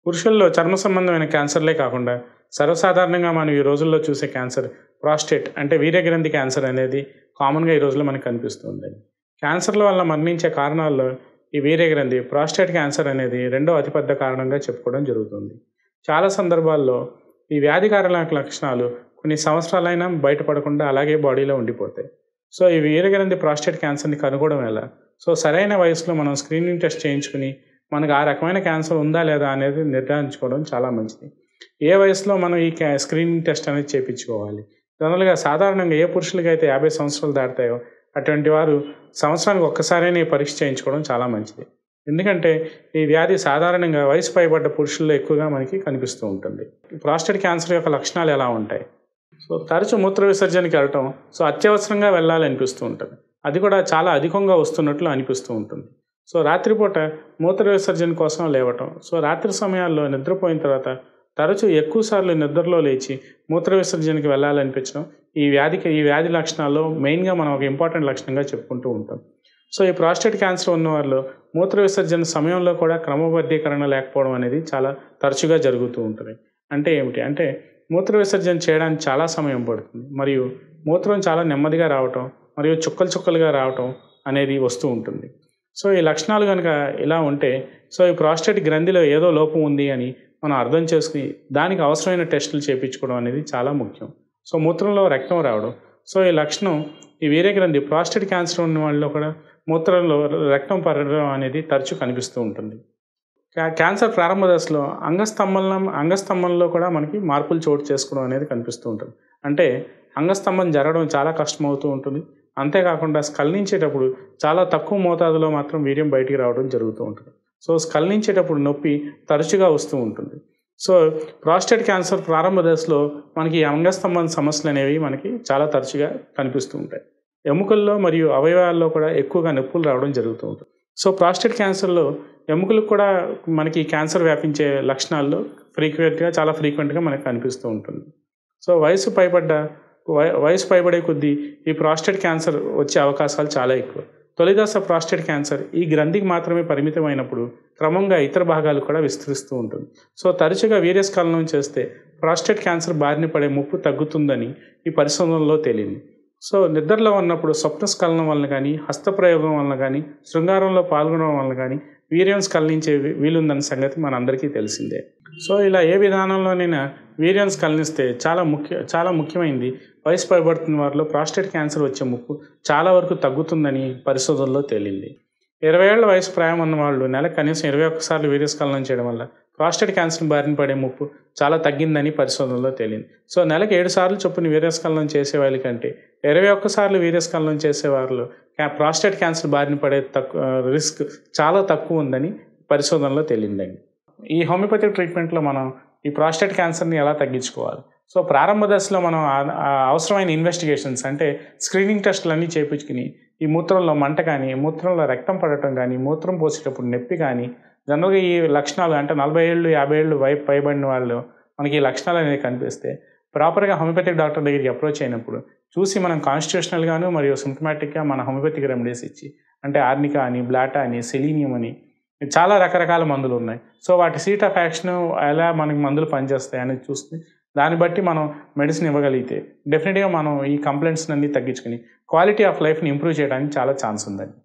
పురుషుల్లో చర్మ సంబంధమైన క్యాన్సర్లే కాకుండా సర్వసాధారణంగా మనం ఈ రోజుల్లో చూసే క్యాన్సర్ ప్రాస్టేట్ అంటే వీర్యగ్రంథి క్యాన్సర్ అనేది కామన్గా ఈ రోజుల్లో మనకు కనిపిస్తుంది క్యాన్సర్ల వల్ల మరణించే కారణాల్లో ఈ వీర్యగ్రంథి ప్రాస్టేట్ క్యాన్సర్ అనేది రెండో అతిపెద్ద కారణంగా చెప్పుకోవడం జరుగుతుంది చాలా సందర్భాల్లో ఈ వ్యాధికారక లక్షణాలు కొన్ని సంవత్సరాలైనా బయటపడకుండా అలాగే బాడీలో ఉండిపోతాయి సో ఈ వీరగ్రంథి ప్రాస్టేట్ క్యాన్సర్ని కనుగొనడం ఎలా సో సరైన వయసులో మనం స్క్రీనింగ్ టెస్ట్ చేయించుకుని మనకు ఆ రకమైన క్యాన్సర్ ఉందా లేదా అనేది నిర్ధారించుకోవడం చాలా మంచిది ఏ వయసులో మనం ఈ క్యా స్క్రీనింగ్ టెస్ట్ అనేది చేయించుకోవాలి జనరల్గా సాధారణంగా ఏ పురుషులకి అయితే యాభై సంవత్సరాలు దాటుతాయో అటువంటి వారు సంవత్సరానికి ఒక్కసారైనా ఈ పరీక్ష చేయించుకోవడం చాలా మంచిది ఎందుకంటే ఈ వ్యాధి సాధారణంగా వయసు పైబడ్డ పురుషుల్లో ఎక్కువగా మనకి కనిపిస్తూ ఉంటుంది ప్రాస్టేట్ క్యాన్సర్ యొక్క లక్షణాలు ఎలా ఉంటాయి సో తరచు మూత్ర విసర్జనకి వెళ్ళటం సో అత్యవసరంగా వెళ్ళాలి అనిపిస్తూ ఉంటుంది అది కూడా చాలా అధికంగా వస్తున్నట్లు అనిపిస్తూ ఉంటుంది సో రాత్రిపూట మూత్ర విసర్జన కోసం లేవటం సో రాత్రి సమయాల్లో నిద్రపోయిన తర్వాత తరచూ ఎక్కువసార్లు నిద్రలో లేచి మూత్ర విసర్జనకి వెళ్ళాలనిపించడం ఈ వ్యాధికి ఈ వ్యాధి లక్షణాల్లో మెయిన్గా మనం ఒక ఇంపార్టెంట్ లక్షణంగా చెప్పుకుంటూ ఉంటాం సో ఈ ప్రాస్టేట్ క్యాన్సర్ ఉన్న వాళ్ళు మూత్ర విసర్జన సమయంలో కూడా క్రమబద్ధీకరణ లేకపోవడం అనేది చాలా తరచుగా జరుగుతూ ఉంటుంది అంటే ఏమిటి అంటే మూత్ర విసర్జన చేయడానికి చాలా సమయం పడుతుంది మరియు మూత్రం చాలా నెమ్మదిగా రావటం మరియు చుక్కలు చుక్కలుగా రావటం అనేది వస్తూ ఉంటుంది సో ఈ లక్షణాలు కనుక ఇలా ఉంటే సో ఈ ప్రాస్టేట్ గ్రంథిలో ఏదో లోపం ఉంది అని మనం అర్థం చేసుకుని దానికి అవసరమైన టెస్టులు చేయించుకోవడం అనేది చాలా ముఖ్యం సో మూత్రంలో రక్తం రావడం సో ఈ లక్షణం ఈ వీర్య గ్రంథి ప్రాస్టేట్ క్యాన్సర్ ఉన్న వాళ్ళలో కూడా మూత్రంలో రక్తం పడడం అనేది తరచూ కనిపిస్తూ ఉంటుంది క్యా- క్యాన్సర్ ప్రారంభ దశలో అంగస్తంభనం అంగస్తంభంలో కూడా మనకి మార్పులు చోటు చేసుకోవడం అనేది కనిపిస్తూ ఉంటుంది అంటే అంగస్తంభం జరగడం చాలా కష్టమవుతూ ఉంటుంది అంతేకాకుండా స్కల్నించేటప్పుడు చాలా తక్కువ మోతాదులో మాత్రం వీర్యం బయటికి రావడం జరుగుతూ ఉంటుంది సో స్కల్నించేటప్పుడు నొప్పి తరచుగా వస్తూ ఉంటుంది సో ప్రాస్టేట్ క్యాన్సర్ ప్రారంభ దశలో మనకి ఈ అంగస్తంభం సమస్యలు అనేవి మనకి చాలా తరచుగా కనిపిస్తూ ఉంటాయి ఎముకల్లో మరియు అవయవాల్లో కూడా ఎక్కువగా నొప్పులు రావడం జరుగుతూ ఉంటుంది సో ప్రాస్టేట్ క్యాన్సర్లో ఎముకలకు కూడా మనకి ఈ క్యాన్సర్ వ్యాపించే లక్షణాల్లో ఫ్రీక్వెంట్గా చాలా ఫ్రీక్వెంట్గా మనకు కనిపిస్తూ ఉంటుంది సో వయసు పైబడ్డ వయ- వయసు పైబడే కొద్దీ ఈ ప్రాస్టేట్ క్యాన్సర్ వచ్చే అవకాశాలు చాలా ఎక్కువ తొలిదశ ప్రాస్టేట్ క్యాన్సర్ ఈ గ్రంథికి మాత్రమే పరిమితమైనప్పుడు క్రమంగా ఇతర భాగాలు కూడా విస్తరిస్తూ ఉంటుంది సో తరచుగా వీర్యస్ఖలనం చేస్తే ప్రాస్టేట్ క్యాన్సర్ బారిన పడే ముప్పు తగ్గుతుందని ఈ పరిశోధనలో తేలింది సో నిద్రలో ఉన్నప్పుడు స్వప్న స్ఖలనం వలన కానీ హస్తప్రయోగం వలన కానీ శృంగారంలో పాల్గొనడం వలన కానీ వీర్యం స్ఖలనించే వీ- వీలుందన్న సంగతి మనందరికీ తెలిసిందే సో ఇలా ఏ విధానంలోనైనా వీర్యం స్ఖలనిస్తే చాలా ముఖ్య చాలా ముఖ్యమైనది వయసు పైబడుతున్న వారిలో ప్రాస్టేట్ క్యాన్సర్ వచ్చే ముప్పు చాలా వరకు తగ్గుతుందని పరిశోధనలో తేలింది ఇరవై ఏళ్ల వయసు ప్రాయం ఉన్న వాళ్ళు నెలకు కనీసం ఇరవై ఒక్కసార్లు వీర్యస్ఖలనం చేయడం వల్ల ప్రాస్టేట్ క్యాన్సర్ బారిన పడే ముప్పు చాలా తగ్గిందని పరిశోధనలో తేలింది సో నెలకు ఏడు సార్లు చొప్పున వీర్యస్ఖలనం చేసే వాళ్ళ కంటే ఇరవై ఒక్కసార్లు వీర్యస్ఖలనం చేసే వారిలో క్యా- ప్రాస్టేట్ క్యాన్సర్ బారిన పడే తక్కువ రిస్క్ చాలా తక్కువ ఉందని పరిశోధనలో తేలిందండి ఈ హోమియోపతిక్ ట్రీట్మెంట్లో మనం ఈ ప్రాస్టేట్ క్యాన్సర్ని ఎలా తగ్గించుకోవాలి సో ప్రారంభ దశలో మనం ఆ- ఆ అవసరమైన ఇన్వెస్టిగేషన్స్ అంటే స్క్రీనింగ్ టెస్టులు అన్నీ చేయించుకుని ఈ మూత్రంలో మంట కానీ మూత్రంలో రక్తం పడటం కానీ మూత్రం పోసేటప్పుడు నొప్పి కానీ జనరల్గా ఈ లక్షణాలు అంటే నలభై ఏళ్ళు యాభై ఏళ్ళు వై పైబడిన వాళ్ళు మనకి ఈ లక్షణాలు అనేవి కనిపిస్తే ప్రాపర్గా హోమియోపతిక్ డాక్టర్ దగ్గరికి అప్రోచ్ అయినప్పుడు చూసి మనం కాన్స్టిట్యూషనల్గాను మరియు సిమ్టమాటిక్గా మన హోమియోపతిక్ రెమెడీస్ ఇచ్చి అంటే ఆర్నికా అని బ్లాటా అని సెలీనియం అని చాలా రకరకాల మందులు ఉన్నాయి సో వాటి సీట్ ఆఫ్ యాక్షన్ ఎలా మనకి మందులు పనిచేస్తాయి అనేది చూస్తే దాన్ని బట్టి మనం మెడిసిన్ ఇవ్వగలిగితే డెఫినెట్గా మనం ఈ కంప్లైంట్స్ అన్ని తగ్గించుకుని క్వాలిటీ ఆఫ్ లైఫ్ని ఇంప్రూవ్ చేయడానికి చాలా ఛాన్స్ ఉందండి